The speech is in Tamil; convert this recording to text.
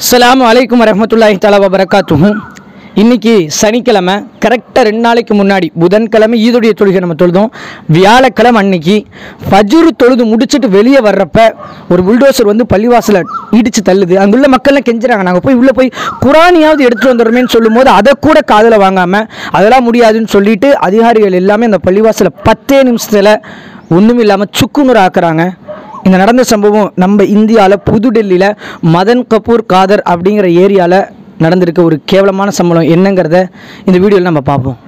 அஸ்ஸலாமு அலைக்கும் வரஹ்மத்துல்லாஹி தஆலா வபரகாத்துஹு இன்னைக்கு சனிக்கிழமை கரெக்டாக ரெண்டு நாளைக்கு முன்னாடி புதன்கிழமை ஈதுடைய தொழுகை நம்ம தொழுதோம் வியாழக்கிழமை அன்னைக்கு ஃபஜ்ரு தொழுது முடிச்சுட்டு வெளியே வர்றப்ப ஒரு புல்டோசர் வந்து பள்ளிவாசலை இடிச்சு தள்ளுது அங்குள்ள மக்கள்லாம் கெஞ்சுறாங்க நாங்கள் போய் உள்ளே போய் குரானியாவது எடுத்துட்டு வந்துடுறோமேன்னு சொல்லும்போது அதை கூட காதில் வாங்காமல் அதெல்லாம் முடியாதுன்னு சொல்லிட்டு அதிகாரிகள் எல்லாமே அந்த பள்ளிவாசலை பத்தே நிமிஷத்தில் ஒன்றும் இல்லாமல் சுக்குநூறு ஆக்குறாங்க இந்த நடந்த சம்பவம் நம்ம இந்தியாவில் புதுடெல்லியில் மதன் கபூர் காதர் அப்படிங்கிற ஏரியாவில் நடந்திருக்க ஒரு கேவலமான சம்பவம் என்னங்கிறத இந்த வீடியோவில் நம்ம பார்ப்போம்